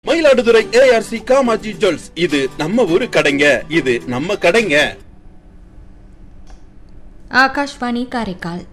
Mayiladuthurai ARC காமாஜி jewels இது நம்ம ஊரு கடைங்க இது நம்ம கடைங்க ஆகாஷ்வாணி காரைக்கால்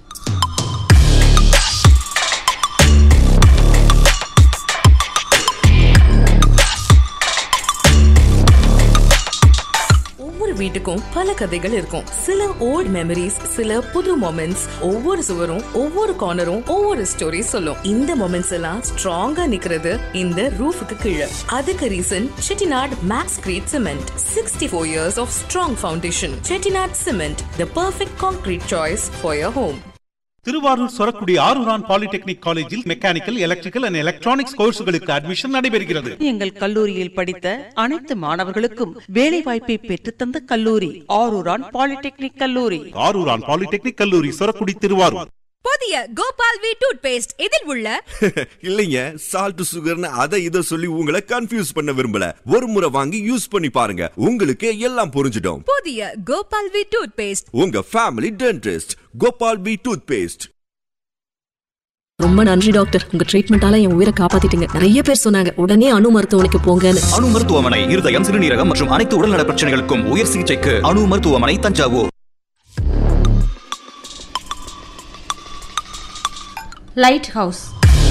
ஒவ்வொரு வீட்டுக்கும் பல கதைகள் இருக்கும் சில ஓல்ட் மெமரிஸ் சில புது மொமெண்ட்ஸ் ஒவ்வொரு சுவரும் ஒவ்வொரு கார்னரும் ஒவ்வொரு ஸ்டோரி சொல்லும் இந்த மொமெண்ட்ஸ் எல்லாம் ஸ்ட்ராங்கா நிக்கிறது இந்த ரூஃபுக்கு கீழே அதுக்கு reason Chettinad Maxcreet cement sixty four years of strong foundation Chettinad cement the perfect concrete choice for your home Tiruvarur Sorakudi Arooran polytechnic காலேஜில் மெக்கானிக்கல் எலக்ட்ரிக்கல் அண்ட் எலக்ட்ரானிக்ஸ் கோர்ஸ்களுக்கு அட்மிஷன் நடைபெறுகிறது எங்கள் கல்லூரியில் படித்த அனைத்து மாணவர்களுக்கும் வேலை வாய்ப்பை பெற்றுத்தந்த கல்லூரி ஆரூரான் பாலிடெக்னிக் கல்லூரி ஆரூரான் பாலிடெக்னிக் கல்லூரி சொரக்குடி திருவாரூர் புதிய கோபால் வி டூத் பேஸ்ட் இதில் உள்ள இல்லைங்க சால்ட் சுகர்னு அதை இதை சொல்லி உங்களை கன்ஃபியூஸ் பண்ண விரும்பல ஒரு முறை வாங்கி யூஸ் பண்ணி பாருங்க உங்களுக்கு எல்லாம் புரிஞ்சிடும் புதிய கோபால் வி டூத் பேஸ்ட் உங்க family dentist Gopal B toothpaste ரொம்ப நன்றி டாக்டர் உங்க ட்ரீட்மெண்டால என் உயிரை காப்பாத்திட்டீங்க நிறைய பேர் சொன்னாங்க உடனே அணு மருத்துவமனைக்கு போங்கன்னு அணு மருத்துவமனை இருதயம் சிறுநீரகம் மற்றும் அனைத்து உடல்நல பிரச்சனைகளுக்கும் உயர் சிகிச்சைக்கு அணு மருத்துவமனை தஞ்சாவூர் லைட் ஹவுஸ்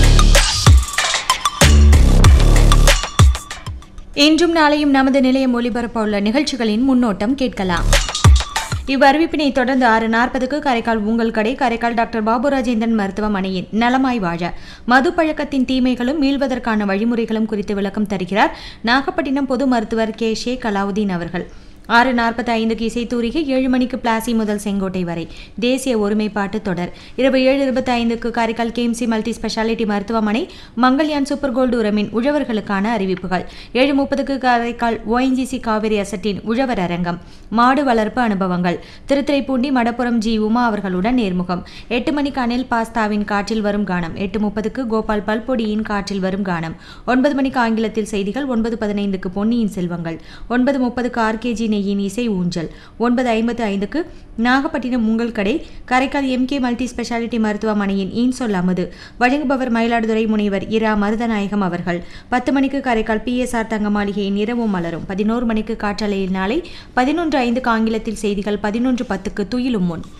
இன்றும் நாளையும் நமது நிலையம் ஒலிபரப்ப உள்ள நிகழ்ச்சிகளின் முன்னோட்டம் கேட்கலாம் இவ்வறிவிப்பினை தொடர்ந்து ஆறு நாற்பதுக்கு காரைக்கால் உங்கள் கடை காரைக்கால் டாக்டர் பாபு ராஜேந்திரன் மருத்துவமனையின் நலமாய் வாழ மது பழக்கத்தின் தீமைகளும் மீள்வதற்கான வழிமுறைகளும் குறித்து விளக்கம் தருகிறார் நாகப்பட்டினம் பொது மருத்துவர் கே ஷே கலாவுதீன் அவர்கள் ஆறு நாற்பத்தி ஐந்துக்கு இசைத்தூரிகை ஏழு மணிக்கு பிளாசி முதல் செங்கோட்டை வரை தேசிய ஒருமைப்பாட்டு தொடர் இரவு ஏழு இருபத்தி ஐந்துக்கு காரைக்கால் கேஎம்சி மல்டி ஸ்பெஷாலிட்டி மருத்துவமனை மங்கள்யான் சூப்பர் கோல்டு உரமின் உழவர்களுக்கான அறிவிப்புகள் ஏழு முப்பதுக்கு காரைக்கால் ஓஎன்ஜிசி காவிரி அசட்டின் உழவர் அரங்கம் மாடு வளர்ப்பு அனுபவங்கள் திருத்துறைப்பூண்டி மடப்புரம் ஜி உமா அவர்களுடன் நேர்முகம் எட்டு மணிக்கு அனில் பாஸ்தாவின் காற்றில் வரும் கானம் எட்டு முப்பதுக்கு கோபால் பல்பொடியின் காற்றில் வரும் கானம் ஒன்பது மணிக்கு ஆங்கிலத்தில் செய்திகள் ஒன்பது பதினைந்துக்கு பொன்னியின் செல்வங்கள் ஒன்பது முப்பதுக்கு ஆர்கேஜி நெய்யின் இசை ஊஞ்சல் ஒன்பது ஐம்பத்து ஐந்துக்கு நாகப்பட்டினம் உங்கள் கடை காரைக்கால் எம்கே மல்டி ஸ்பெஷாலிட்டி மருத்துவமனையின் ஈன்சொல் அமுது வழங்குபவர் மயிலாடுதுறை முனைவர் இரா மருதநாயகம் அவர்கள் பத்து மணிக்கு காரைக்கால் பிஎஸ்ஆர் தங்க மாளிகையின் இரவும் மலரும் பதினோரு மணிக்கு காற்றலையில் நாளை பதினொன்று ஐந்துக்கு ஆங்கிலத்தில் செய்திகள் பதினொன்று பத்துக்கு துயிலும் முன்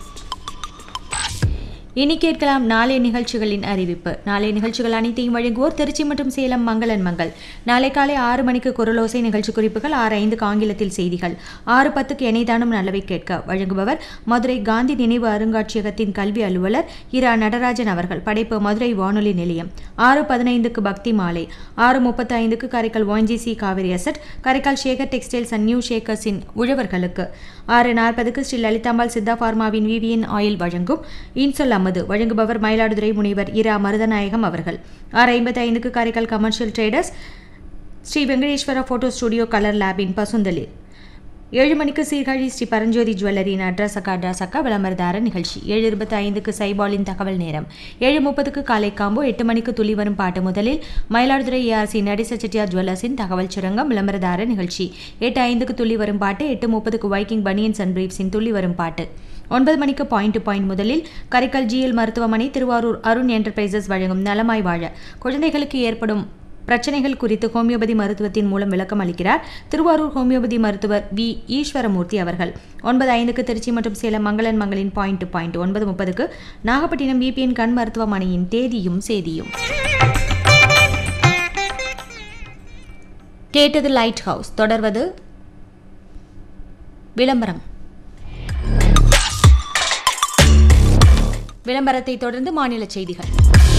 இனி கேட்கலாம் நாளைய நிகழ்ச்சிகளின் அறிவிப்பு நாளைய நிகழ்ச்சிகள் அனைத்தையும் வழங்குவோர் திருச்சி மற்றும் சேலம் மங்களன் மங்கள் நாளை காலை ஆறு மணிக்கு குரலோசை நிகழ்ச்சி குறிப்புகள் ஆறு ஐந்துக்கு ஆங்கிலத்தில் செய்திகள் ஆறு பத்துக்கு இணைதானம் நல்லவை கேட்க வழங்குபவர் மதுரை காந்தி நினைவு அருங்காட்சியகத்தின் கல்வி அலுவலர் இரா நடராஜன் அவர்கள் படைப்பு மதுரை வானொலி நிலையம் ஆறு பதினைந்துக்கு பக்தி மாலை ஆறு முப்பத்தி ஐந்துக்கு Karaikal ONGC Cauvery asset Karaikal Sekar textiles and new ஷேக்கர்ஸின் உழவர்களுக்கு ஆறு நாற்பதுக்கு ஸ்ரீ லலிதாம்பாள் சித்தா பார்மாவின் விவிஎன் ஆயில் வழங்கும் இன்சொல் அமது வழங்குபவர் மயிலாடுதுறை முனைவர் இரா மருதநாயகம் அவர்கள் ஆறு ஐம்பத்தி ஐந்துக்கு Karaikal commercial traders Sri Venkateswara photo studio colour லேபின் பசுந்தலில் ஏழு மணிக்கு சீர்காழி ஸ்ரீ பரஞ்சோதி ஜுவல்லரியின் அட்ரஸ் அக்கா அட்ரஸ் அக்கா விளம்பரதார நிகழ்ச்சி ஏழு இருபத்தி ஐந்துக்கு சைபாலின் தகவல் நேரம் ஏழு முப்பதுக்கு காலை காம்போ எட்டு மணிக்கு துளி வரும் பாட்டு முதலில் மயிலாடுதுறை ஏஆர்சி நடேச செட்டியார் ஜுவல்லர்ஸின் தகவல் சுரங்கம் விளம்பரதார நிகழ்ச்சி எட்டு ஐந்துக்கு துளி வரும் பாட்டு எட்டு முப்பதுக்கு வைக்கிங் பனியன்ஸ் அண்ட் பிரீப்ஸின் துளி வரும் பாட்டு ஒன்பது மணிக்கு பாயிண்ட் டு பாயிண்ட் முதலில் கரைக்கல் ஜிஎல் மருத்துவமனை திருவாரூர் அருண் என்டர்பிரைசஸ் வழங்கும் நலமாய் வாழ குழந்தைகளுக்கு ஏற்படும் பிரச்சனைகள் குறித்து ஹோமியோபதி மருத்துவத்தின் மூலம் விளக்கம் அளிக்கிறார் திருவாரூர் ஹோமியோபதி மருத்துவர் வி ஈஸ்வரமூர்த்தி அவர்கள் ஒன்பது ஐந்துக்கு திருச்சி மற்றும் சேலம் மங்களன் மங்களின் பாயிண்ட் டு பாயிண்ட் ஒன்பது முப்பதுக்கு நாகப்பட்டினம் பிபிஎன் கண் மருத்துவமனையின் தேதியும் சேதியும் கேட்டது லைட் ஹவுஸ் தொடர்வது விளம்பரம் விளம்பரத்தை தொடர்ந்து மாநில செய்திகள்